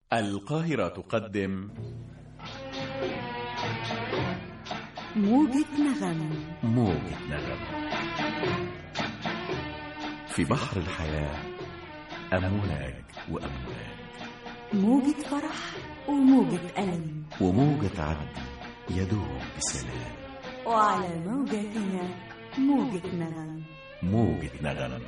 القاهرة تقدم موجة نغم موجة نغم في بحر الحياة أمواج وأمواج موجة فرح وموجة ألم وموجة عدل يدوب بسلام وعلى موجتنا موجة نغم موجة نغم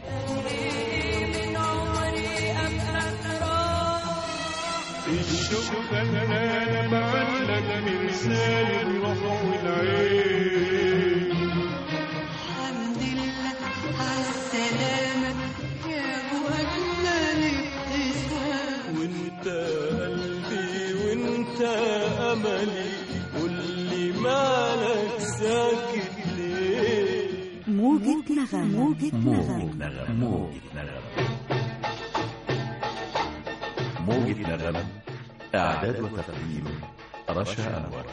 الشوق خلانا معلق مرسال الروح والعين الحمد لله على السلامة يا أبو أجمل ابتسام وانت قلبي وانت املي واللي مالك ساكت ليه موجة نغم موجة موجة نغم نغم موجة نغم موجة نغم إعداد وتقديم رشا أنور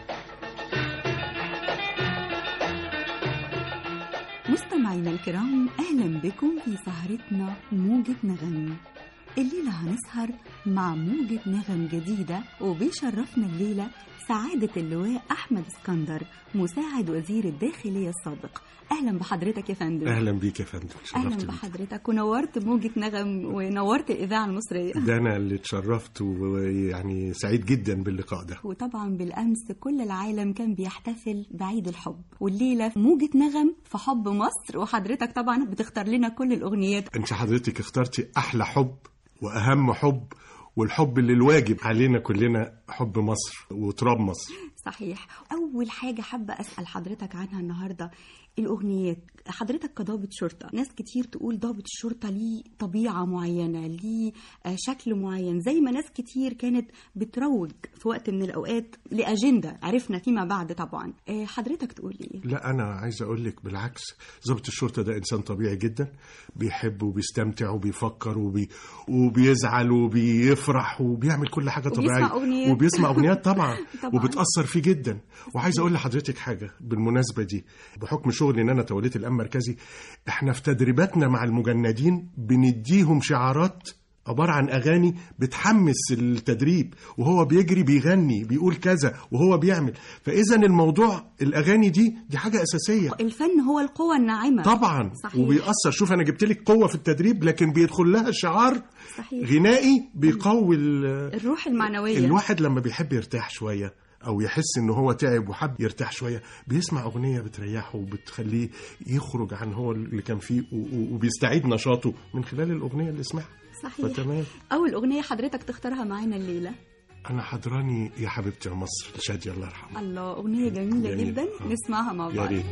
مستمعينا الكرام أهلا بكم في سهرتنا موجة نغم الليلة هنسهر مع موجة نغم جديدة وبيشرفنا الليلة سعادة اللواء أحمد اسكندر مساعد وزير الداخلية السابق أهلا بحضرتك يا فندم اهلا بيك يا فندم أهلا شرفت بيك بحضرتك ونورت موجة نغم ونورت الإذاعة المصرية ده انا اللي اتشرفت ويعني سعيد جدا باللقاء ده وطبعا بالأمس كل العالم كان بيحتفل بعيد الحب والليلة في موجة نغم في حب مصر وحضرتك طبعا بتختار لنا كل الأغنيات انت حضرتك اخترتي احلى حب واهم حب والحب اللي الواجب علينا كلنا حب مصر وتراب مصر صحيح أول حاجة حابة أسأل حضرتك عنها النهاردة الأغنيات حضرتك كضابط شرطة ناس كتير تقول ضابط الشرطة ليه طبيعة معينة ليه آه، شكل معين زي ما ناس كتير كانت بتروج في وقت من الأوقات لأجندة عرفنا فيما بعد طبعا آه، حضرتك تقول إيه لا انا عايز اقول لك بالعكس ضابط الشرطه ده انسان طبيعي جدا بيحب وبيستمتع وبيفكر وبي... وبيزعل وبيفرح وبيعمل كل حاجه وبيسمع طبيعيه أغنيات. وبيسمع اغنيات طبعا, طبعاً. وبتاثر فيه جدا وعايز اقول لحضرتك حاجه بالمناسبه دي بحكم شغلي ان انا توليت الامن المركزي احنا في تدريباتنا مع المجندين بنديهم شعارات عبارة عن أغاني بتحمس التدريب وهو بيجري بيغني بيقول كذا وهو بيعمل فإذا الموضوع الأغاني دي دي حاجة أساسية الفن هو القوة الناعمة طبعا صحيح. وبيأثر شوف أنا جبت لك قوة في التدريب لكن بيدخل لها شعار صحيح. غنائي بيقوي ال- الروح المعنوية الواحد لما بيحب يرتاح شوية أو يحس إن هو تعب وحب يرتاح شوية بيسمع أغنية بتريحه وبتخليه يخرج عن هو اللي كان فيه و- و- وبيستعيد نشاطه من خلال الأغنية اللي سمعها صحيح فتمام أول أغنية حضرتك تختارها معانا الليلة أنا حضراني يا حبيبتي يا مصر شادية الله يرحمها الله أغنية جميلة جميل. جدا آه. نسمعها مع يا بعض ريت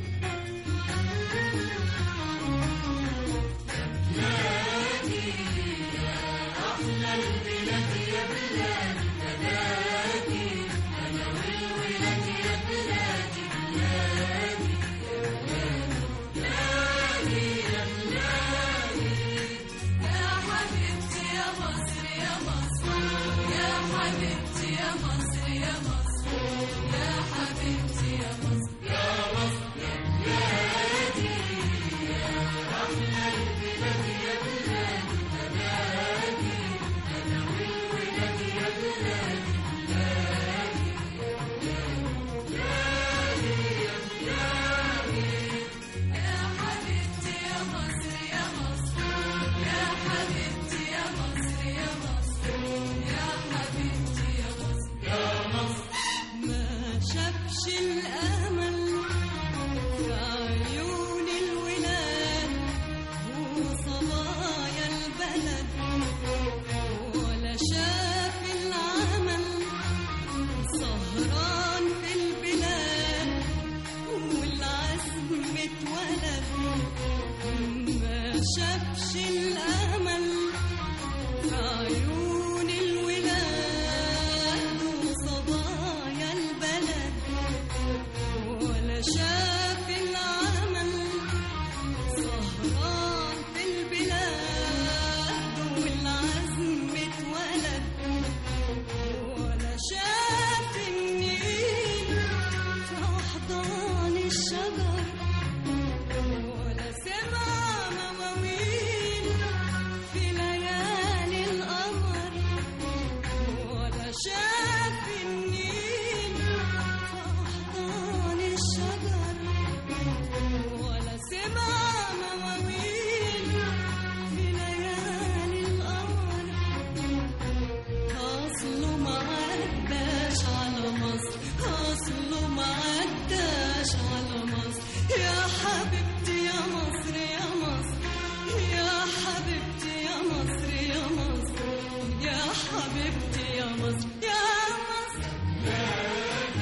مصر يا مصر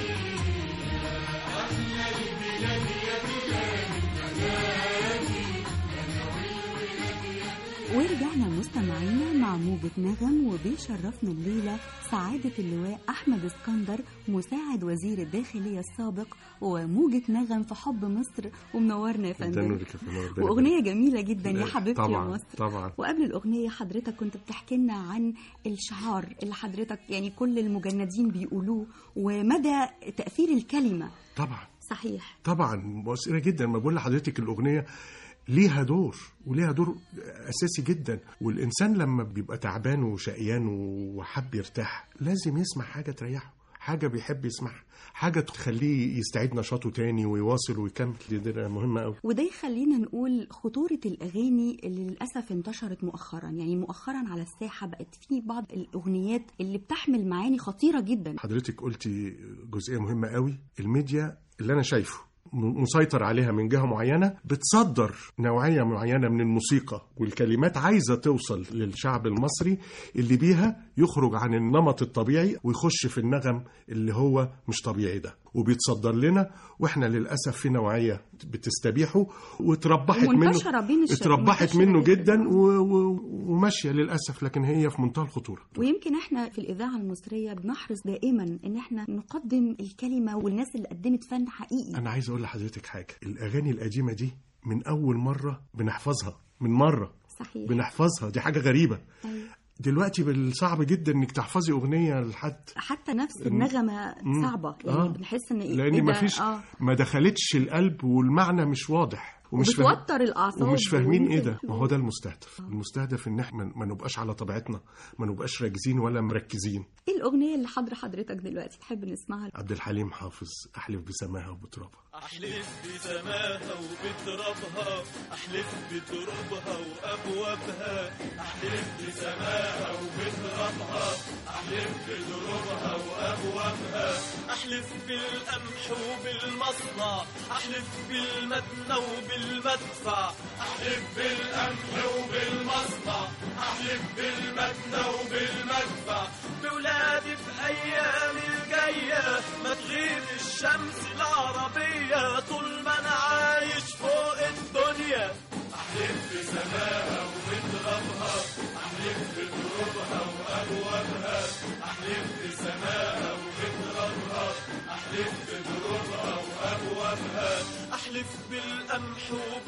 ورجعنا مستمعينا مع موجة نغم وبيشرفنا الليلة سعادة اللواء أحمد اسكندر مساعد وزير الداخلية السابق وموجة نغم في حب مصر ومنورنا يا ده فندم نورك يا فندم، ربنا وأغنية جميلة جدا يا حبيبتي يا طبعا مصر طبعا وقبل الأغنية حضرتك كنت بتحكي لنا عن الشعار اللي حضرتك يعني كل المجندين بيقولوه ومدى تأثير الكلمة طبعا صحيح طبعا مؤثرة جدا ما بقول لحضرتك الأغنية ليها دور وليها دور أساسي جدا والإنسان لما بيبقى تعبان وشقيان وحب يرتاح لازم يسمع حاجة تريحه حاجة بيحب يسمعها حاجة تخليه يستعيد نشاطه تاني ويواصل ويكمل دي, دي مهمة أوي وده يخلينا نقول خطورة الأغاني اللي للأسف انتشرت مؤخرا يعني مؤخرا على الساحة بقت في بعض الأغنيات اللي بتحمل معاني خطيرة جدا حضرتك قلتي جزئية مهمة قوي الميديا اللي أنا شايفه م- مسيطر عليها من جهة معينة بتصدر نوعية معينة من الموسيقى والكلمات عايزة توصل للشعب المصري اللي بيها يخرج عن النمط الطبيعي ويخش في النغم اللي هو مش طبيعي ده وبيتصدر لنا واحنا للأسف في نوعية بتستبيحه واتربحت منه ومنتشرة بين الش- اتربحت منتشرة منه جداً. جدا و... و... وماشية للأسف لكن هي في منتهى الخطورة ويمكن احنا في الإذاعة المصرية بنحرص دائما إن احنا نقدم الكلمة والناس اللي قدمت فن حقيقي انا عايز اقول لحضرتك حاجه الاغاني القديمه دي من اول مره بنحفظها من مره صحيح بنحفظها دي حاجه غريبه أيوة. دلوقتي بالصعب جدا انك تحفظي اغنيه لحد حتى نفس النغمة مم. صعبة يعني آه. بنحس إن إيه لان إيه ده؟ مفيش آه. ما دخلتش القلب والمعنى مش واضح ومش فاهم- وبتوتر الأعصاب ومش فاهمين ايه وممكن- ده ما هو ده المستهدف المستهدف ان احنا ما نبقاش على طبيعتنا ما نبقاش راكزين ولا مركزين إيه الأغنية اللي حاضرة حضرتك دلوقتي تحب نسمعها عبد الحليم حافظ احلف بسماها وبترابها أحلف بسماها وبترابها أحلف بترابها وأبوابها أحلف بسماها وبترابها أحلف بترابها وأبوابها أحلف بالقمح وبالمصنع أحلف بالمدنى وبالمدفع أحلف بالقمح وبالمصنع أحلف بالمدنى وبالمدفع بولادي في أيام الجاية ما تغيب الشمس العربية طول ما أنا عايش فوق الدنيا أحلف بسماها وبترابها أحلف بترابها وأبوابها أحلف بسماها وبترابها أحلف بترابها وأبوابها أحلف بالقمح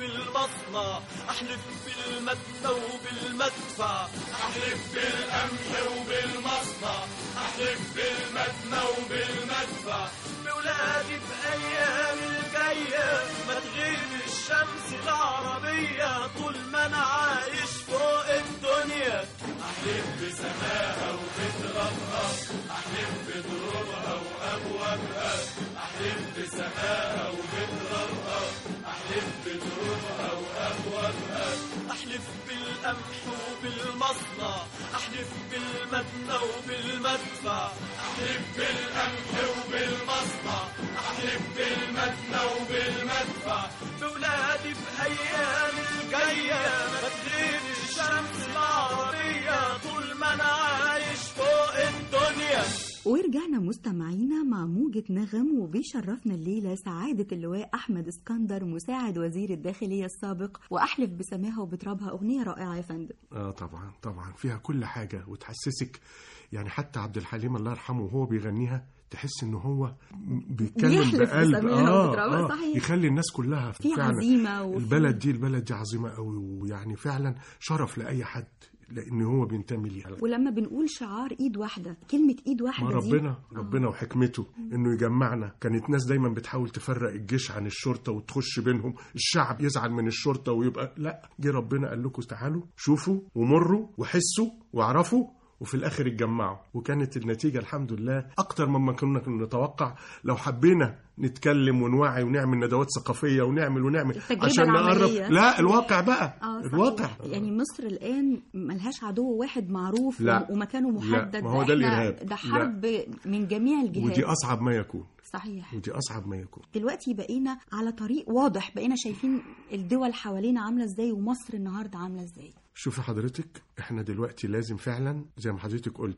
وبالمصنع أحلف بالمدنى وبالمدفع أحلف بالقمح وبالمصنع أحلف بالمدنى وبالمدفع بولادي في أيام الجاية ما تغيب الشمس العربية طول ما أنا عايش فوق الدنيا أحلف بسماها وبترابها أحلف بترابها وأبوابها أحلف بسماها وبترابها أحلف بترابها وأبوابها أحلف بالقمح وبالمصنع أحلف بالمدنى وبالمدفع أحلف بالقمح وبالمصنع أحلف بالمدنى وبالمدفع بولادي في أيام الجاية ما تغيب الشمس العربية طول ما أنا عايش فوق الدنيا ورجعنا مستمعينا مع موجة نغم وبيشرفنا الليلة سعادة اللواء أحمد اسكندر مساعد وزير الداخلية السابق وأحلف بسماها وبترابها أغنية رائعة يا فندم اه طبعا طبعا فيها كل حاجه وتحسسك يعني حتى عبد الحليم الله يرحمه وهو بيغنيها تحس ان هو بيتكلم بيحلف بقلب بسماها اه, وبترابها، آه صحيح. يخلي الناس كلها في فعلا عزيمة وفي- البلد دي البلد دي عظيمه قوي ويعني فعلا شرف لاي حد لان هو بينتمي ليها ولما بنقول شعار إيد واحدة كلمة إيد ما واحدة دي ربنا ربنا وحكمته انه يجمعنا كانت ناس دايما بتحاول تفرق الجيش عن الشرطه وتخش بينهم الشعب يزعل من الشرطه ويبقى لا جه ربنا قال لكم تعالوا شوفوا ومروا وحسوا واعرفوا وفي الاخر اتجمعوا وكانت النتيجه الحمد لله اكتر مما كنا نتوقع لو حبينا نتكلم ونوعي ونعمل ندوات ثقافيه ونعمل ونعمل التجربة عشان نقرب العملية. لا الواقع بقى آه صحيح. الواقع يعني مصر الآن ملهاش عدو واحد معروف لا. ومكانه محدد لا، ما هو ده إحنا- الإرهاب. ده حرب من جميع الجهات ودي اصعب ما يكون صحيح ودي اصعب ما يكون دلوقتي بقينا على طريق واضح بقينا شايفين الدول حوالينا عامله ازاي ومصر النهارده عامله ازاي شوفي حضرتك احنا دلوقتي لازم فعلا زي ما حضرتك قلتي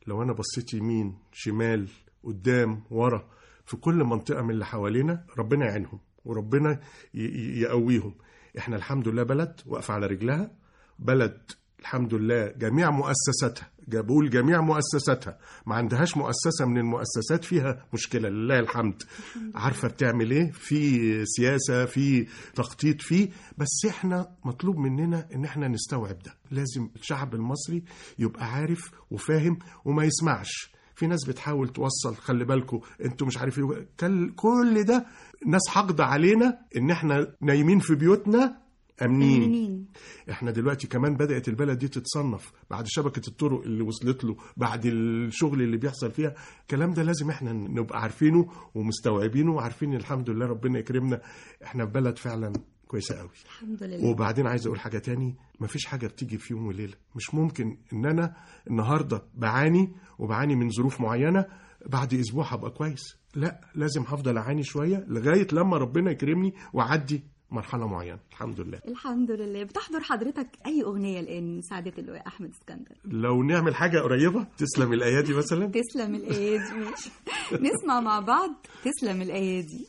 لو انا بصيت يمين شمال قدام ورا في كل منطقه من اللي حوالينا ربنا يعينهم وربنا ي- ي- يقويهم احنا الحمد لله بلد واقفه على رجلها بلد الحمد لله جميع مؤسساتها جا- بقول جميع مؤسساتها ما عندهاش مؤسسة من المؤسسات فيها مشكلة لله الحمد عارفة بتعمل ايه في سياسة في تخطيط فيه بس احنا مطلوب مننا ان احنا نستوعب ده لازم الشعب المصري يبقى عارف وفاهم وما يسمعش في ناس بتحاول توصل خلي بالكم انتوا مش عارف ايه كل- كل ده ناس حاقدة علينا ان احنا نايمين في بيوتنا امنين منين احنا دلوقتي كمان بدأت البلد دي تتصنف بعد شبكة الطرق اللي وصلت له بعد الشغل اللي بيحصل فيها الكلام ده لازم احنا نبقى عارفينه ومستوعبينه وعارفين الحمد لله ربنا يكرمنا احنا في بلد فعلا كويسة قوي الحمد لله وبعدين عايز اقول حاجة تاني مفيش حاجة بتيجي في يوم وليلة مش ممكن ان انا النهاردة بعاني وبعاني من ظروف معينة بعد اسبوع هبقى كويس لا لازم هفضل اعاني شوية لغاية لما ربنا يكرمني واعدي مرحلة معينة الحمد لله الحمد لله بتحضر حضرتك اي اغنيه الان سعاده اللواء احمد اسكندر لو نعمل حاجة قريبة تسلم الأيادي مثلا تسلم الايادي ماشي نسمع مع بعض تسلم الايادي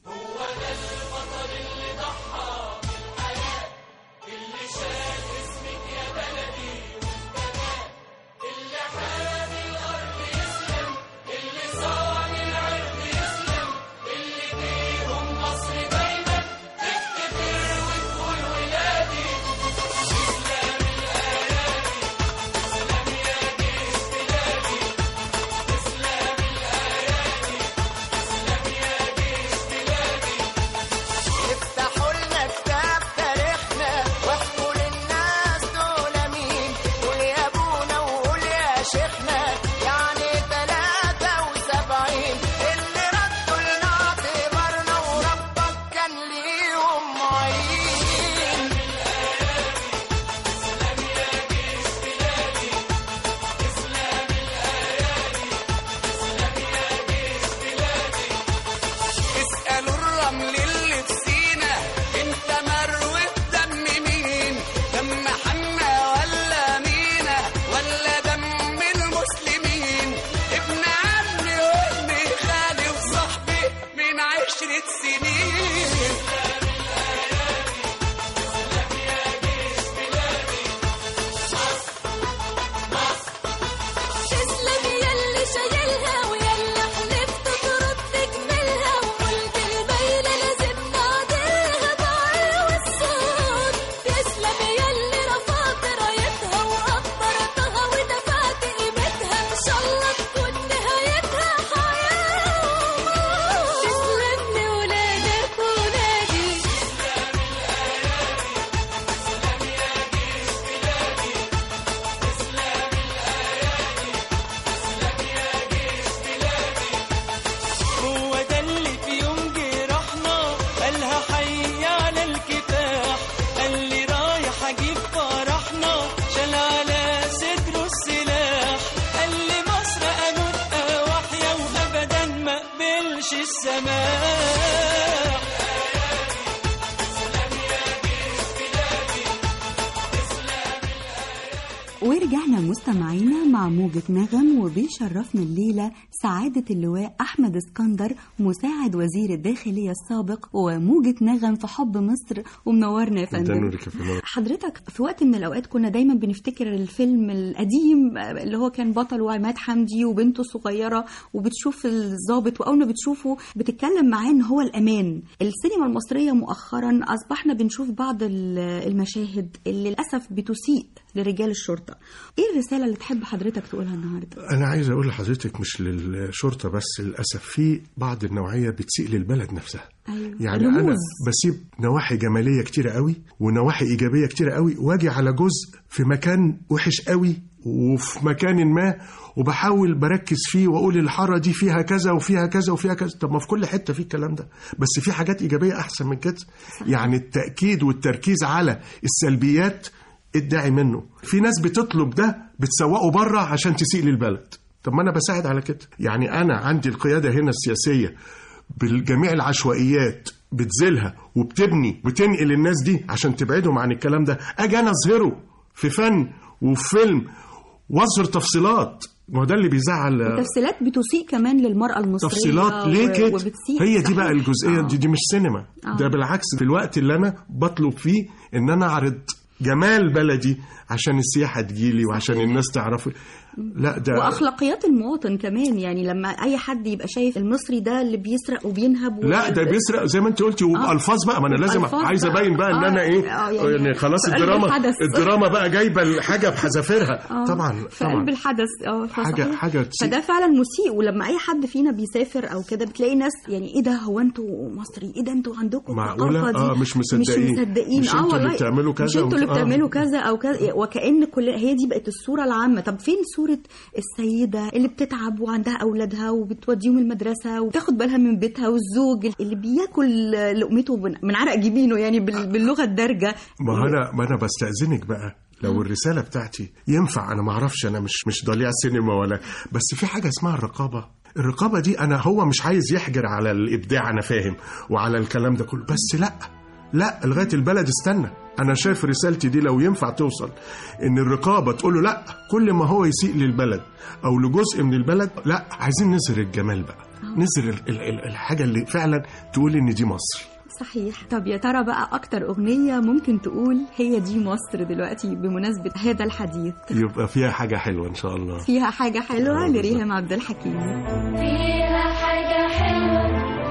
افتحوا لنا كتاب تاريخنا واحكوا للناس دول مين قول يا ابونا وقول يا شيخنا يعني تلاتة وسبعين اللي ردوا لنا اعتبارنا وربك كان ليهم معين اسألوا الرمل اللي في سينا انت مروي دم مين دم حنا ولا مينا ولا دم المسلمين ابن عمي وابن خالي وصاحبي من عشرة سنين تسلم يلي شايلها ويلا حلفت ترد تكملها وقلت الميلة لازم نعدلها بعلو الصوت تسلم يلي رفعت رايتها وقدرتها ودفعت قيمتها ان شاء الله تكون نهايتها حياة وموت تسلم لولادك ولادي هو ده اللي في يوم جرحنا قالها حي على الكفاح قال لي رايح اجيب فرحنا شال على صدره السلاح قال لي مصر اموت واحيا وابدا ما اقبلش السماح ورجعنا مستمعينا مع موجة نغم وبيشرفنا الليلة سعادة اللواء أحمد اسكندر مساعد وزير الداخلية السابق وموجة نغم في حب مصر ومنورنا يا ده فندم نورك يا فندم. حضرتك في وقت من الأوقات كنا دايما بنفتكر الفيلم القديم اللي هو كان بطل عماد حمدي وبنته الصغيرة وبتشوف الضابط وأول ما بتشوفه بتتكلم معاه إن هو الأمان السينما المصرية مؤخرا أصبحنا بنشوف بعض ال- المشاهد اللي للأسف بتسيء لرجال الشرطة إيه الرسالة اللي تحب حضرتك تقولها النهاردة؟ أنا عايز أقول لحضرتك مش للشرطة بس للأسف في بعض النوعية بتسيء للبلد نفسها أيوة. يعني رموز. أنا بسيب نواحي جمالية كتيرة قوي ونواحي إيجابية كتيرة قوي وأجي على جزء في مكان وحش قوي وفي مكان ما وبحاول بركز فيه واقول الحاره دي فيها كذا وفيها كذا وفيها كذا طب ما في كل حته في الكلام ده بس في حاجات ايجابيه احسن من كده يعني التاكيد والتركيز على السلبيات الداعي منه في ناس بتطلب ده بتسوقه بره عشان تسيء للبلد طب ما انا بساعد على كده يعني انا عندي القياده هنا السياسيه بالجميع العشوائيات بتزيلها وبتبني وتنقل الناس دي عشان تبعدهم عن الكلام ده اجي انا اظهره في فن وفي فيلم واظهر تفصيلات ما هو ده اللي بيزعل تفصيلات بتسيء كمان للمرأة المصرية تفصيلات ليه و- كده وبتسيء هي دي صحيح. بقى الجزئيه آه. دي دي مش سينما آه. ده بالعكس في الوقت اللي انا بطلب فيه ان انا اعرض جمال بلدي عشان السياحه تجيلي وعشان الناس تعرف لا ده واخلاقيات المواطن كمان يعني لما اي حد يبقى شايف المصري ده اللي بيسرق وبينهب و- لا ده بيسرق زي ما انت قلتي وبالفاظ بقى ما انا لازم وبألفاظ عايز بقى. ابين بقى ان آه، انا ايه آه، يعني يعني خلاص في قلب الدراما الحدث. الدراما بقى جايبه الحاجه بحذافيرها آه، طبعا في قلب طبعا الحدث اه حاجة- فصحيح. حاجة تسيء. فده فعلا مسيء ولما اي حد فينا بيسافر او كده بتلاقي ناس يعني ايه ده هو انتوا مصري ايه ده انتوا عندكم معقولة؟ الثقافة دي آه، مش مصدقين. مش مصدقين مش اه انتوا اللي والله بتعملوا كذا مش انتوا اللي وانتوا- آه. بتعملوا كذا او كذا وكأن كل هي دي بقت الصورة العامة طب فين صورة السيدة اللي بتتعب وعندها اولادها وبتوديهم المدرسة وتاخد بالها من بيتها والزوج اللي بياكل لقمته من من عرق جبينه يعني بال- باللغة الدارجة ما انا ما انا بستاذنك بقى لو الرساله بتاعتي ينفع انا ما اعرفش انا مش مش ضليع سينما ولا بس في حاجه اسمها الرقابه الرقابه دي انا هو مش عايز يحجر على الابداع انا فاهم وعلى الكلام ده كله بس لا لا لغايه البلد استنى انا شايف رسالتي دي لو ينفع توصل ان الرقابه تقول له لا كل ما هو يسيء للبلد او لجزء من البلد لا عايزين نظهر الجمال بقى نظهر ال- ال- ال- الحاجه اللي فعلا تقول ان دي مصر صحيح طب يا ترى بقى اكتر اغنية ممكن تقول هي دي مصر دلوقتي بمناسبة هذا الحديث يبقى فيها حاجه حلوه ان شاء الله فيها حاجة حلوة آه، لريهام عبد الحكيم فيها حاجة حلوة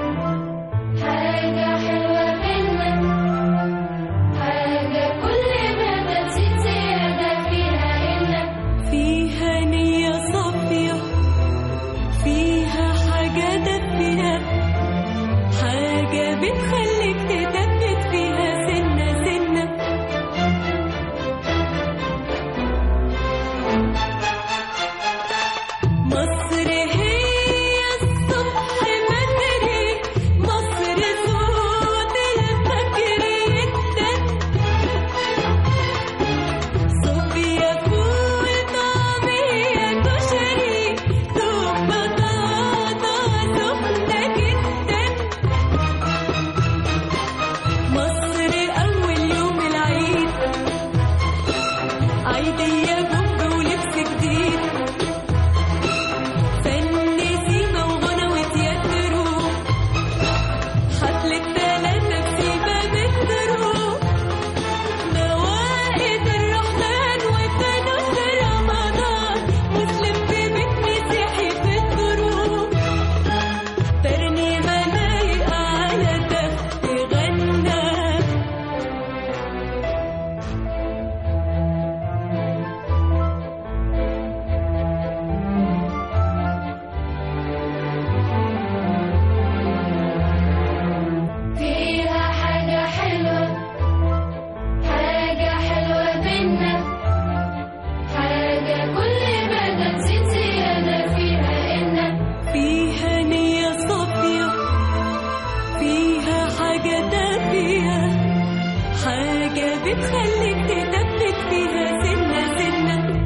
حاجة حلوة بينا حاجة كل ما بتزيد زيادة فيها إنك فيها نية صافية فيها حاجة دافية حاجة بتخليك تثبت فيها سنة سنة مصر هي الصبح بدري مصر صوت الفجر يدن صوفيا فول طعمية كشري ثوم بطاطا سخنة جدا مصر أول يوم العيد عيدية بومب ولبس جديد فن سيما وغنى وتياترو حفلة تلاتة بسيبة مترو موائد الرحمن وفانوس رمضان مسلم في بيت مسيحي في الدروب ترنيمة لايقة على دف غنى فيها حاجة حلوة حاجة حلوة بينا حاجة كل ما بتزيد زيادة فيها إنك فيها نية صافية فيها حاجة دافية حاجة بتخليك تثبت فيها سنة سنة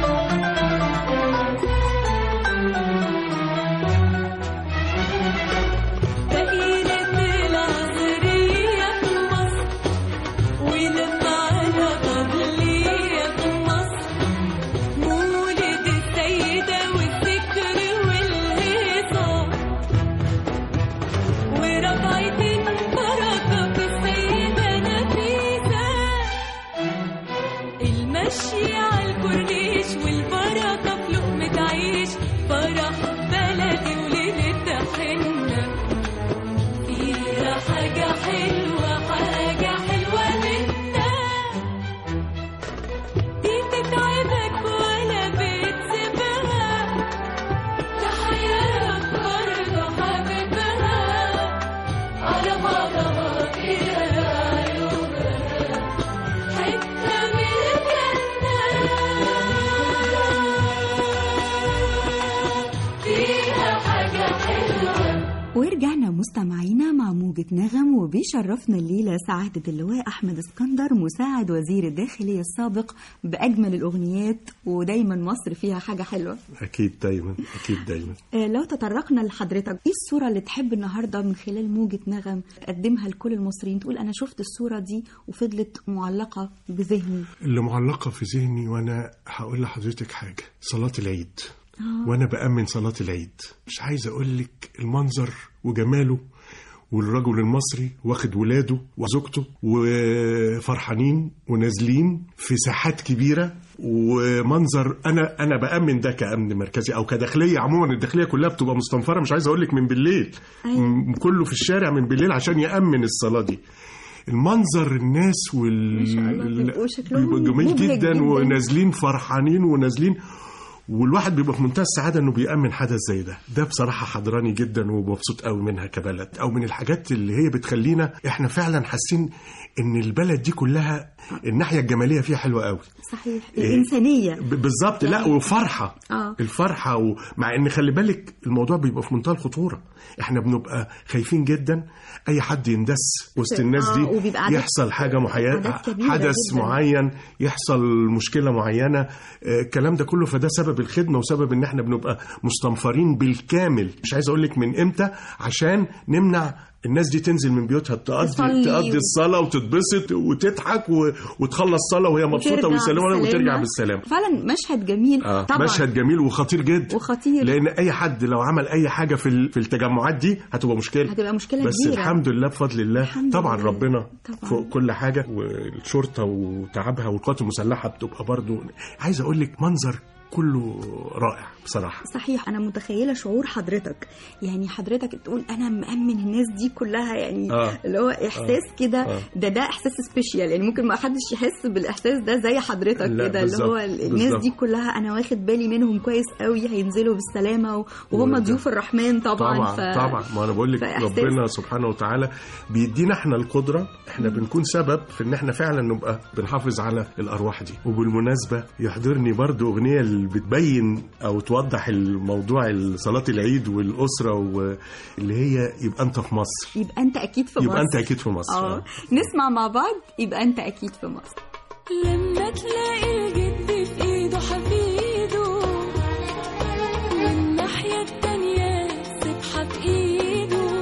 دائرة العصرية في مصر ولما على قبلية في مصر مولد السيدة والذكر والهيصة ورفعت بركة في السيدة نفيسة المشي على الكورنيش والبركة في لقمة عيش فرح بلدي وليلة حنة فيها حاجة حلوة حاجة حلوة منا دي تتعبك ولا بتسيبها تحياك برضه حبيبها على بعضها كده عيوبها حتة من الجنة فيها حاجة حلوة ورجعنا مستمعينا مع موجة نغم وبيشرفنا الليلة سعادة اللواء أحمد اسكندر مساعد وزير الداخلية السابق بأجمل الأغنيات ودايما مصر فيها حاجة حلوة اكيد دايما اكيد دايما آه، لو تطرقنا لحضرتك ايه الصورة اللي تحب النهاردة من خلال موجة نغم تقدمها لكل المصريين تقول أنا شفت الصورة دي وفضلت معلقة بذهني اللي معلقه في ذهني وانا هقول لحضرتك حاجه صلاه العيد وانا بامن صلاه العيد مش عايز اقول لك المنظر وجماله والرجل المصري واخد ولاده وزوجته وفرحانين ونازلين في ساحات كبيره ومنظر انا انا بامن ده كامن مركزي او كداخليه عموما الداخليه كلها بتبقى مستنفره مش عايز اقول لك من بالليل م- كله في الشارع من بالليل عشان يامن الصلاه دي المنظر الناس وال ما شاء الله، بيبقوا شكلهم بيبقى جميل مبهج جدا, جداً. ونازلين فرحانين ونازلين والواحد بيبقى في منتهى السعاده انه بيامن حدث زي ده ده بصراحه حضراني جدا ومبسوط قوي منها كبلد او من الحاجات اللي هي بتخلينا احنا فعلا حاسين ان البلد دي كلها الناحيه الجماليه فيها حلوه قوي صحيح إيه؟ الانسانيه ب- بالظبط لا وفرحه آه. الفرحه ومع ان خلي بالك الموضوع بيبقى في منتهى الخطوره احنا بنبقى خايفين جدا اي حد يندس وسط الناس آه، دي وبيبقى عدد- يحصل حاجه معينه أعداد كبيرة حدث جداً. معين يحصل مشكله معينه آه، الكلام ده كله فده سبب الخدمه وسبب ان احنا بنبقى مستنفرين بالكامل مش عايز اقول لك من امتى عشان نمنع الناس دي تنزل من بيوتها تقضي تصلي تقضي و- الصلاه وتتبسط وتضحك و... وتخلص صلاه وهي مبسوطه وترجع ويسلموها بالسلامة. وترجع بالسلامه فعلا مشهد جميل آه. طبعا مشهد جميل وخطير جدا وخطير. لان اي حد لو عمل اي حاجه في ال- في التجمعات دي هتبقى مشكله هتبقى مشكلة بس كبيرة. الحمد لله بفضل الله الحمد طبعا لله. ربنا طبعا. فوق كل حاجه والشرطه وتعبها والقوات المسلحه بتبقى برضو عايز اقول لك منظر كله رائع بصراحه صحيح انا متخيله شعور حضرتك يعني حضرتك تقول انا مأمن الناس دي كلها يعني آه. اللي هو احساس كده آه. ده ده احساس سبيشال يعني ممكن ما حدش يحس بالاحساس ده زي حضرتك لا، كده اللي هو بالظبط، الناس بالظبط. دي كلها انا واخد بالي منهم كويس قوي هينزلوا بالسلامه و- وهم وده- ضيوف الرحمن طبعا طبعا ف... طبعا ما انا بقول لك فإحساس- ربنا سبحانه وتعالى بيدينا احنا القدره احنا بنكون سبب في ان احنا فعلا نبقى بنحافظ على الارواح دي وبالمناسبه يحضرني برضو اغنيه اللي بتبين او توضح الموضوع صلاه العيد والاسره واللي هي يبقى انت في مصر يبقى انت اكيد في يبقى مصر انت اكيد في مصر اه نسمع مع بعض يبقى انت اكيد في مصر لما تلاقي الجد في ايده حفيده والناحية التانية سبحة في ايده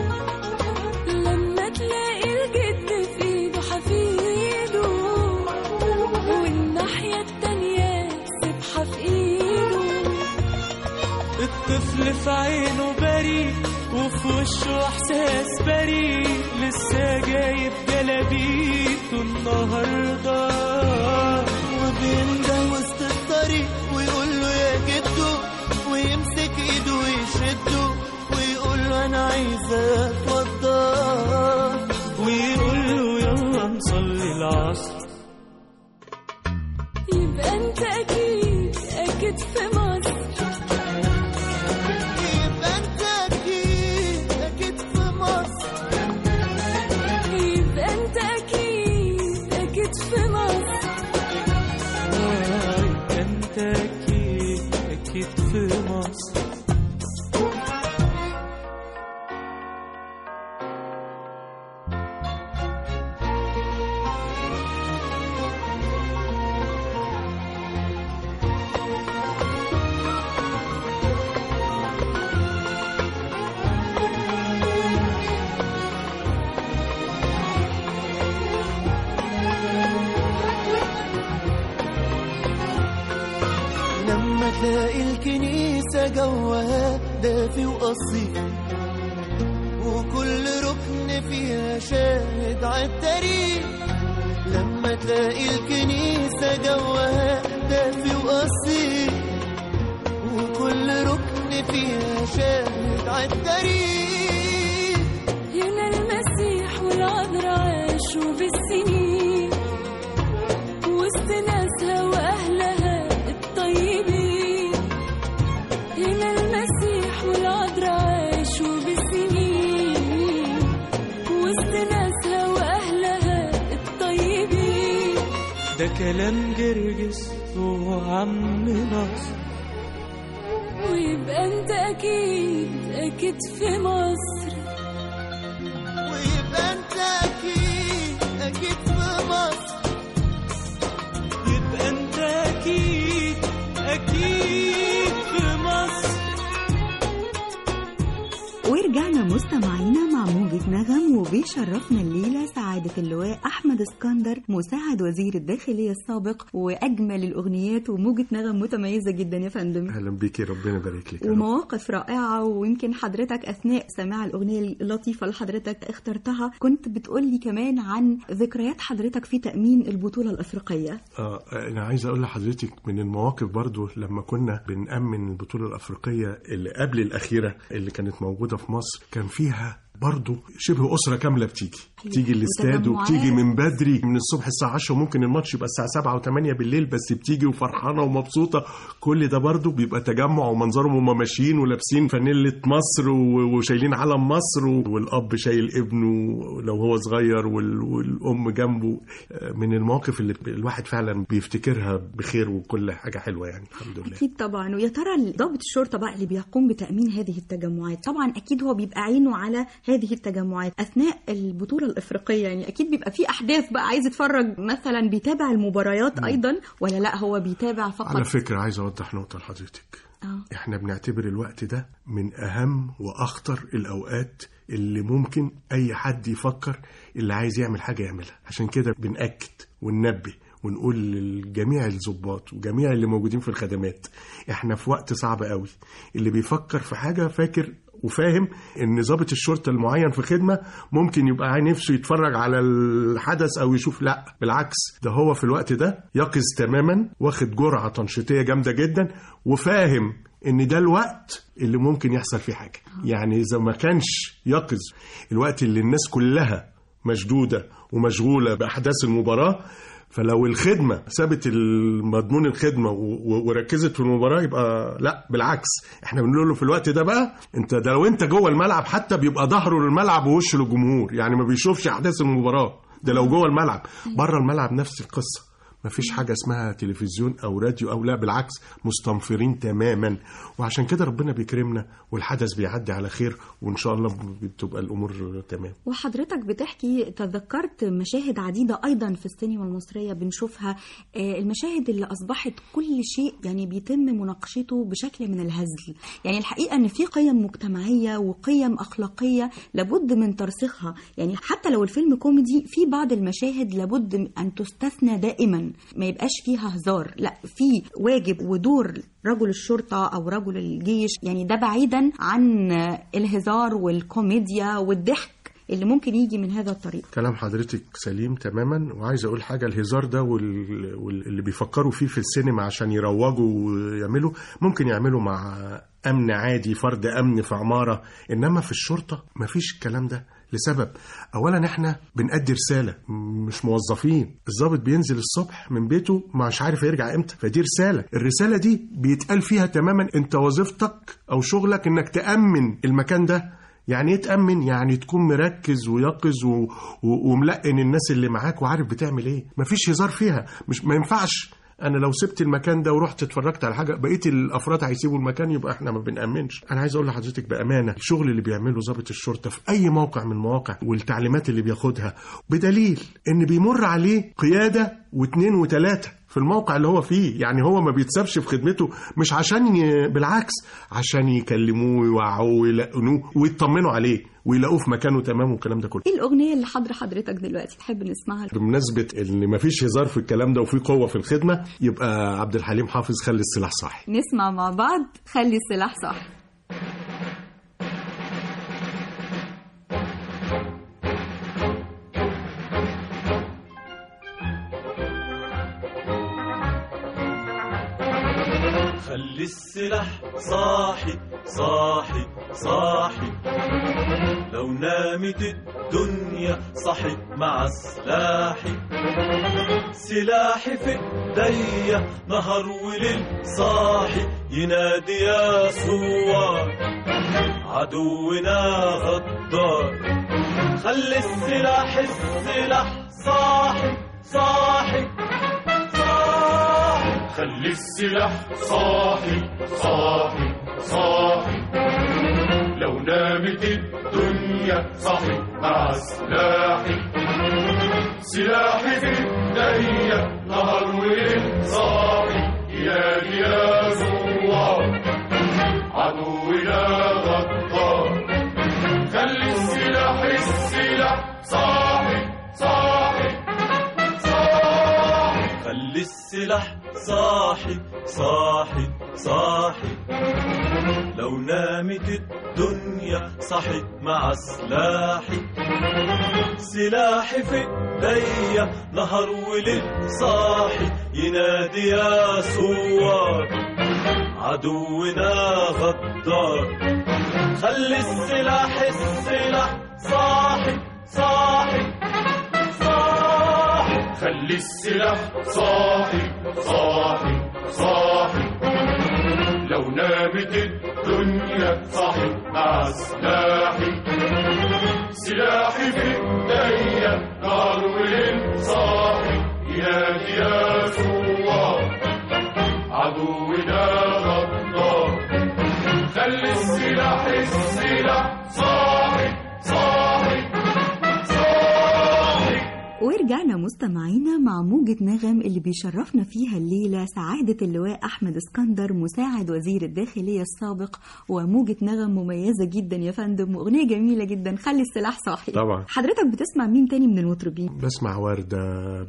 لما تلاقي الجد في ايده حفيده والناحية التانية سبحة في ايده الطفل في عينه بريء وفي وشه احساس بريء لسه جايب جلابيته النهارده وبينده وسط الطريق ويقول له يا جدو ويمسك ايده ويشده ويقول له انا عايز اتوضى ويقول له يلا نصلي العصر يبقى انت اكيد اكيد في مصر يبقى انت اكيد اكيد في مصر يبقى انت اكيد اكيد في مصر آه، يبقى انت اكيد اكيد في مصر لما تلاقي الكنيسة جواها دافي وأصيل وكل ركن فيها شاهد عالتاريخ لما تلاقي الكنيسة جواها دافي وأصيل وكل ركن فيها شاهد عالتاريخ هنا المسيح والعذراء عاشوا بالسنين وسط ناسها وأهلها الطيبين هنا المسيح والعذراء عاشوا بالسنين وسط ناسها وأهلها الطيبين ده كلام جرجس وعم نصر ويبقى انت أكيد أكيد في مصر ويبقى انت اكيد اكيد في مصر يبقى انت اكيد اكيد في مصر ورجعنا مستمعينا مع موجة نغم وبيشرفنا الليلة سعادة اللواء أحمد اسكندر مساعد وزير الداخلية السابق وأجمل الأغنيات وموجة نغم متميزة جدا يا فندم اهلا بيكي ربنا يبارك لك يا رب. ومواقف رائعة ويمكن حضرتك أثناء سماع الأغنية اللطيفة اللي حضرتك اخترتها كنت بتقولي كمان عن ذكريات حضرتك في تأمين البطولة الأفريقية اه انا عايز اقول لحضرتك من المواقف برضو لما كنا بنأمن البطولة الأفريقية اللي قبل الأخيرة اللي كانت موجودة في مصر كان فيها برضو شبه أسرة كاملة بتيجي أيوة. تيجي الاستاد وتجمعات. وبتيجي من بدري من الصبح الساعة 10 وممكن الماتش يبقى الساعة 7 و8 بالليل بس بتيجي وفرحانة ومبسوطة كل ده برضو بيبقى تجمع ومنظرهم وهم ماشيين ولابسين فانيلة مصر و- وشايلين علم مصر و- والأب شايل ابنه لو هو صغير وال- والأم جنبه آه، من المواقف اللي الواحد فعلا بيفتكرها بخير وكل حاجة حلوة يعني الحمد لله أكيد طبعا ويا ترى ضابط الشرطة بقى اللي بيقوم بتأمين هذه التجمعات طبعا أكيد هو بيبقى عينه على هذه التجمعات أثناء البطولة الإفريقية يعني أكيد بيبقى في أحداث بقى عايز يتفرج مثلا بيتابع المباريات أيضا ولا لا هو بيتابع فقط على فكرة عايز أوضح نقطة لحضرتك آه. احنا بنعتبر الوقت ده من أهم وأخطر الأوقات اللي ممكن أي حد يفكر اللي عايز يعمل حاجة يعملها عشان كده بنأكد وننبه ونقول لجميع الضباط وجميع اللي موجودين في الخدمات احنا في وقت صعب قوي اللي بيفكر في حاجة فاكر وفاهم ان ضابط الشرطه المعين في خدمه ممكن يبقى عايز نفسه يتفرج على الحدث او يشوف لا بالعكس ده هو في الوقت ده يقظ تماما واخد جرعه تنشيطيه جامده جدا وفاهم ان ده الوقت اللي ممكن يحصل فيه حاجه يعني اذا ما كانش يقظ الوقت اللي الناس كلها مشدوده ومشغوله باحداث المباراه فلو الخدمه سابت مضمون الخدمه و- و- وركزت في المباراه يبقى لا بالعكس احنا بنقول له في الوقت ده بقى انت ده لو انت جوه الملعب حتى بيبقى ظهره للملعب ووشه للجمهور يعني ما بيشوفش احداث المباراه ده لو جوه الملعب بره الملعب نفس القصه ما فيش حاجة اسمها تلفزيون أو راديو أو لا بالعكس مستنفرين تماما وعشان كده ربنا بيكرمنا والحدث بيعدي على خير وإن شاء الله بتبقى الأمور تمام وحضرتك بتحكي تذكرت مشاهد عديدة أيضا في السينما المصرية بنشوفها آه، المشاهد اللي أصبحت كل شيء يعني بيتم مناقشته بشكل من الهزل يعني الحقيقة أن في قيم مجتمعية وقيم أخلاقية لابد من ترسيخها يعني حتى لو الفيلم كوميدي في بعض المشاهد لابد من أن تستثنى دائما ما يبقاش فيها هزار لا في واجب ودور رجل الشرطة أو رجل الجيش يعني ده بعيدا عن الهزار والكوميديا والضحك اللي ممكن يجي من هذا الطريق كلام حضرتك سليم تماما وعايز اقول حاجه الهزار ده وال- واللي بيفكروا فيه في السينما عشان يروجوا ويعملوا ممكن يعملوا مع امن عادي فرد امن في عماره انما في الشرطه مفيش الكلام ده لسبب اولا احنا بنأدي رساله مش موظفين الضابط بينزل الصبح من بيته مش عارف هيرجع امتى فدي رساله الرساله دي بيتقال فيها تماما انت وظيفتك او شغلك انك تأمن المكان ده يعني ايه تأمن؟ يعني تكون مركز ويقظ و... و... وملقن الناس اللي معاك وعارف بتعمل ايه، مفيش هزار فيها، مش ما ينفعش انا لو سبت المكان ده ورحت اتفرجت على حاجه بقيه الافراد هيسيبوا المكان يبقى احنا ما بنامنش انا عايز اقول لحضرتك بامانه الشغل اللي بيعمله ضابط الشرطه في اي موقع من المواقع والتعليمات اللي بياخدها بدليل ان بيمر عليه قياده واثنين وثلاثه في الموقع اللي هو فيه يعني هو ما بيتسابش في خدمته مش عشان ي... بالعكس عشان يكلموه ويوعوه ويلقنوه ويطمنوا عليه ويلاقوه في مكانه تمام والكلام ده كله ايه الأغنية اللي حاضرة حضرتك دلوقتي تحب نسمعها بمناسبة ان مفيش هزار في الكلام ده وفي قوة في الخدمة يبقى عبد الحليم حافظ خلي السلاح صاحي نسمع مع بعض خلي السلاح صح خلي السلاح صاحي صاحي صاحي لو نامت الدنيا صحت مع سلاحي سلاحي في ايديا نهار وليل صاحي ينادي يا ثوار عدونا غدار خلي السلاح السلاح صاحي صاحي صاحي خلي السلاح صاحي صاحي صاحي لو نامت الدنيا صاحي مع سلاحي سلاحي في ايديا نهار وليل صاحي يا يا زوار عدونا غدار السلاح صاحي صاحي صاحي لو نامت الدنيا صحت مع سلاحي سلاحي في ايديا نهار وليل صاحي ينادي يا ثوار عدونا غدار خلي السلاح السلاح صاحي صاحي صاحي خلي السلاح صاحي صاحي صاحي لو نامت الدنيا صاحي مع سلاحي سلاحي في ايديا نار وليل صاحي ينادي يا ثوار عدونا غدار خلي السلاح السلاح صاحي صاحي صاحي ورجعنا مستمعينا مع موجة نغم اللي بيشرفنا فيها الليلة سعادة اللواء أحمد اسكندر مساعد وزير الداخلية السابق وموجة نغم مميزة جدا يا فندم وأغنية جميلة جدا خلي السلاح صاحي طبعا. حضرتك بتسمع مين تاني من المطربين؟ بسمع وردة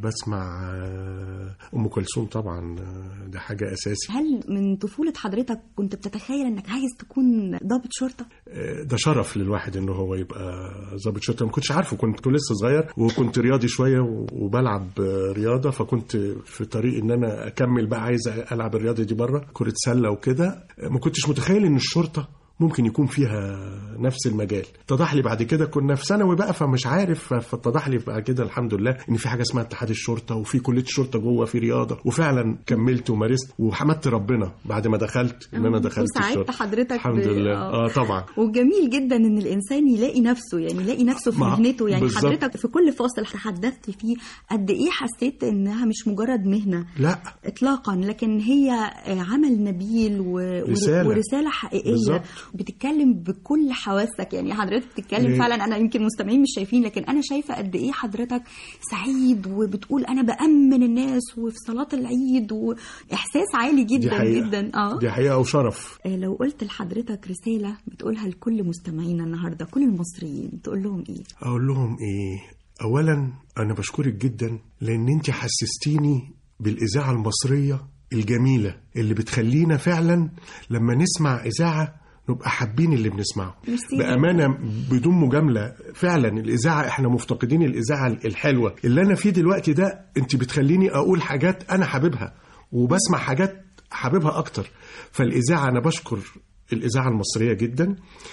بسمع آه، أم كلثوم طبعا آه، ده حاجة أساسي هل من طفولة حضرتك كنت بتتخيل انك عايز تكون ضابط شرطة؟ آه، ده شرف للواحد إن هو يبقى ضابط شرطة ما كنتش عارفه كنت لسه صغير وكنت رياضي شوية و- وبلعب آه، رياضة فكنت في طريق إن أنا أكمل بقى عايز ألعب الرياضة دي بره كرة سلة وكده آه، ما كنتش متخيل إن الشرطة ممكن يكون فيها نفس المجال اتضح لي بعد كده كنا في ثانوي بقى فمش عارف فاتضح لي بعد كده الحمد لله ان في حاجه اسمها اتحاد الشرطه وفي كليه الشرطه جوه في رياضه وفعلا كملت ومارست وحمدت ربنا بعد ما دخلت ان انا دخلت وساعدت الشرطه حضرتك الحمد ب- لله آه. اه طبعا وجميل جدا ان الانسان يلاقي نفسه يعني يلاقي نفسه في مع- مهنته يعني بالظبط. حضرتك في كل فاصل تحدثت فيه قد ايه حسيت انها مش مجرد مهنه لا اطلاقا لكن هي آه، عمل نبيل و... ور- رسالة. ورساله حقيقيه بالظبط. بتتكلم بكل حواسك يعني حضرتك بتتكلم ليه؟ فعلا انا يمكن مستمعين مش شايفين لكن انا شايفه قد ايه حضرتك سعيد وبتقول انا بامن الناس وفي صلاه العيد واحساس عالي دي جدا حقيقه جدا اه دي حقيقه وشرف آه، لو قلت لحضرتك رسالة بتقولها لكل مستمعينا النهاردة كل المصريين تقول لهم ايه؟ اقول لهم ايه اولا انا بشكرك جدا لان انت حسستيني بالاذاعه المصريه الجميله اللي بتخلينا فعلا لما نسمع اذاعه نبقى حابين اللي بنسمعه ميرسي. بامانه بدون مجامله فعلا الاذاعه احنا مفتقدين الاذاعه الحلوه اللي انا فيه دلوقتي ده انت بتخليني اقول حاجات انا حاببها وبسمع حاجات حاببها اكتر فالاذاعه انا بشكر الاذاعه المصريه جدا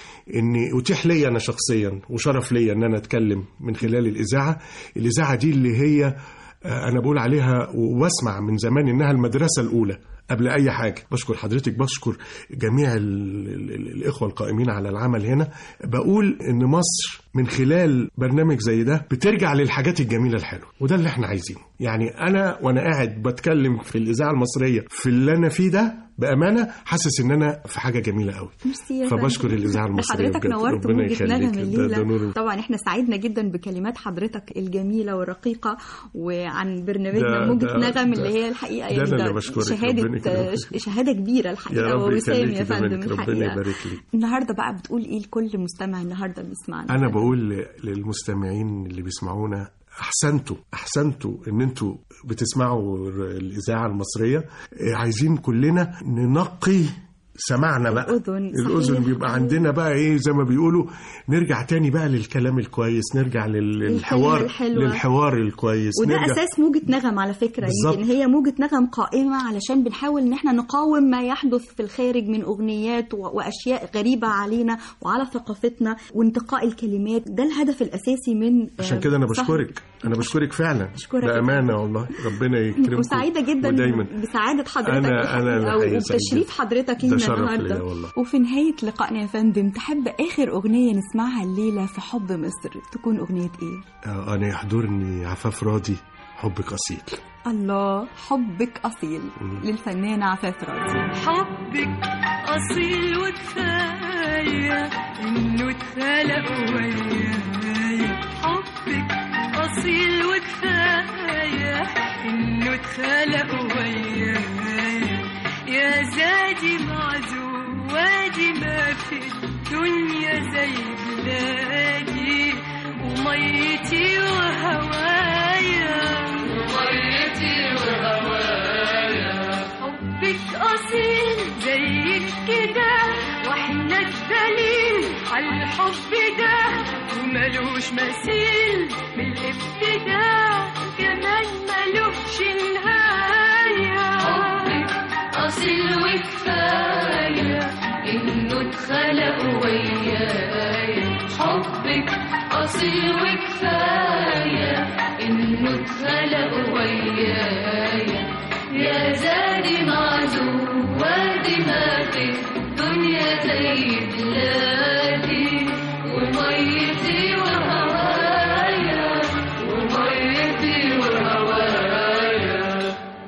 ان اتيح لي انا شخصيا وشرف لي ان انا اتكلم من خلال الاذاعه الاذاعه دي اللي هي آه، انا بقول عليها واسمع من زمان انها المدرسه الاولى قبل اي حاجه بشكر حضرتك بشكر جميع ال ال ال الاخوه القائمين على العمل هنا بقول ان مصر من خلال برنامج زي ده بترجع للحاجات الجميله الحلوه وده اللي احنا عايزينه يعني انا وانا قاعد بتكلم في الاذاعه المصريه في اللي انا فيه ده بامانه حاسس ان انا في حاجه جميله قوي ميرسي يا فبشكر فندم. الاذاعه المصريه حضرتك بجد. نورت ربنا موجة يخليك. نغم ده- الليلة ده نور طبعا احنا سعدنا جدا بكلمات حضرتك الجميلة والرقيقة وعن برنامجنا ده- موجة ده- نغم ده- اللي هي الحقيقة ده يعني أنا ده اللي بشكرك. شهادة ربنا يكرمك. ش- شهادة كبيرة يا الحقيقة رب ووسام يخليك يا فندم يبارك- ربنا الحقيقة يبارك لك النهارده بقى بتقول ايه لكل مستمع النهارده بيسمعنا انا بقول للمستمعين اللي بيسمعونا احسنتوا احسنتوا ان انتوا بتسمعوا الاذاعه المصريه إيه، عايزين كلنا ننقي سمعنا بقى الأذن، الاذن صحيح. بيبقى عندنا بقى ايه زي ما بيقولوا نرجع تاني بقى للكلام الكويس نرجع لل- للحوار الحلوة. للحوار الكويس وده نرجع اساس موجة نغم على فكره بالظبط. يمكن هي موجة نغم قائمه علشان بنحاول ان احنا نقاوم ما يحدث في الخارج من اغنيات و- واشياء غريبه علينا وعلى ثقافتنا وانتقاء الكلمات ده الهدف الاساسي من عشان آه، كده انا صح. بشكرك انا بشكرك فعلا أشكرك. بامانه والله ربنا يكرمكم وسعيده جدا ودايما بسعاده حضرتك أنا- أنا الحقيقة الحقيقة سعيد وبتشريف جدا. حضرتك ده لينا شرف ليا النهارده والله. وفي نهايه لقائنا يا فندم تحب اخر اغنيه نسمعها الليله في حب مصر تكون اغنيه ايه آه، انا يحضرني عفاف راضي حبك اصيل الله حبك اصيل للفنانه عفاف راضي حبك أصيل وكفاية إنه اتخلق ويايا حبك أصيل وكفاية إنه اتخلق ويايا يا زادي معزوم وادي ما في الدنيا زي بلادي وميتي وهوايا وميتي وهوايا كده واحنا الدليل على الحب ده وملوش مثيل من الابتداء كمان ملوش نهاية حبك أصيل وكفاية إنه اتخلق ويايا حبك أصيل وكفاية إنه اتخلق ويايا يا زادي معزوم وادي ما في الدنيا زي بلادي وميتي وهوايا وميتي وهوايا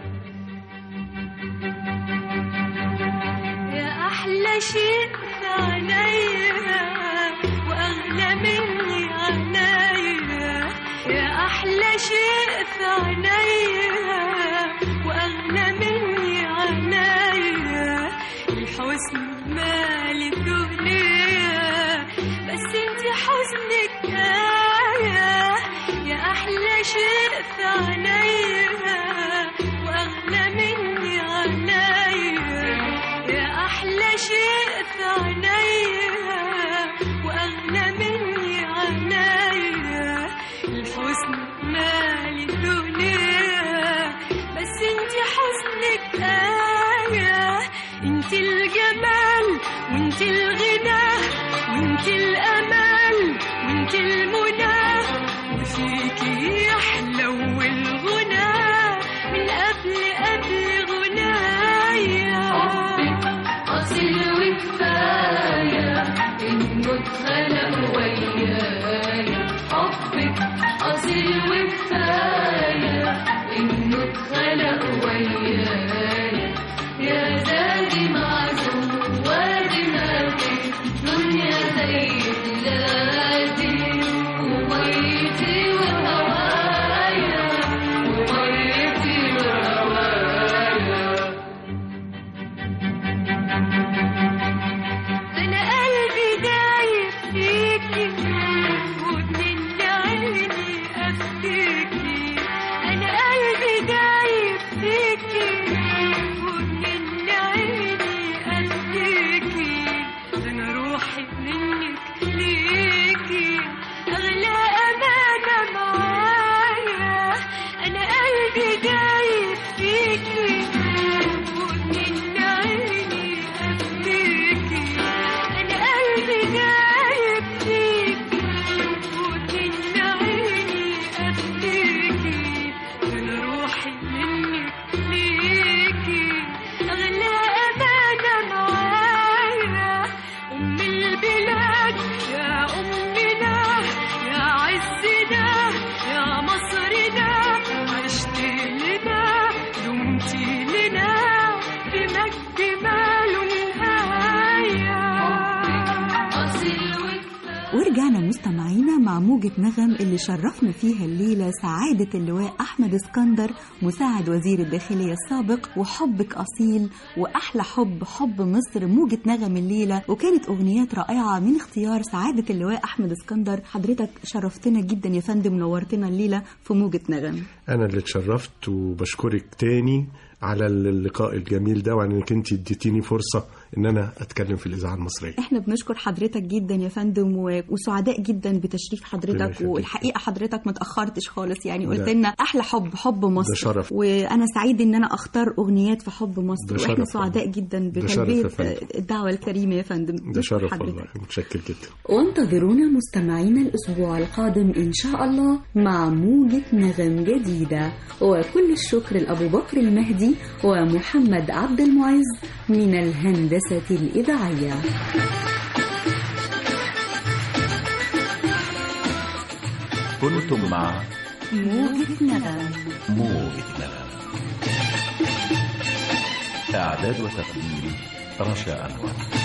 يا أحلى شيء في عينيا وأغلى مني عينيا يا أحلى شيء في عينيا وأغلى مني عينيا الحزن مالي الدنيا بس انت حزنك آية يا أحلى شيء في عينيا وأغلى مني عينيا يا أحلى شيء في عينيا وأغلى مني عينيا الحزن مالي الدنيا بس انت حزنك آية انت الجمال وانت الغنى وانت الأمل وانت المنى وفيكي يحلو الغنى من قبل قبل غنايا أصيل وكفاية إنه اتخلق ويايا حبك أصيل وكفاية إنه اتخلق ويايا يا زادي معزوم وادي ما في الدنيا زي بلادي وميتي وهوايا وميتي وهوايا أنا قلبي دايب فيكي ومن عيني أفتكي أنا قلبي دايب فيكي ومن عيني أفتكي أنا روحي منك ليكي أغلى أمانة معايا أنا قلبي دايب فيكي ومن عيني أفتكي أنا قلبي دايب فيكي ومن عيني أفتكي أنا روحي منك ليكي أغلى أمانة معايا أم البلاد يا أمنا يا عزنا يا مصرنا عشت لنا دمتي لنا بمجد ماله نهاية أصيل وكفاية ورجعنا مستمعينا مع موجة نغم اللي شرفنا فيها الليلة سعادة اللواء أحمد اسكندر مساعد وزير الداخلية السابق وحبك أصيل وأحلى حب حب مصر موجة نغم الليلة وكانت أغنيات رائعة من اختيار سعادة اللواء أحمد اسكندر حضرتك شرفتنا جدا يا فندم نورتنا الليلة في موجة نغم انا اللي اتشرفت وبشكرك تاني على اللقاء الجميل ده وعن انك انت اديتيني فرصه ان انا اتكلم في الاذاعه المصريه احنا بنشكر حضرتك جدا يا فندم و- وسعداء جدا بتشريف ربنا حضرتك يخليك. والحقيقه حضرتك ما تاخرتش خالص يعني ده- قلت لنا احلى حب حب مصر ده شرف. وانا سعيد ان انا اختار اغنيات في حب مصر ده واحنا شرف سعداء والله. جدا ده شرف بتلبيه يا فندم. الدعوه الكريمه يا فندم ده بنشكر شرف حضرتك. والله متشكر جدا وانتظرونا مستمعينا الأسبوع القادم إن شاء الله مع موجة نغم جديدة وكل الشكر لأبو بكر المهدي ومحمد عبد المعز من الهندسة الإذاعية كنتم مع موجة نغم موجة نغم إعداد وتقديم رشا أنور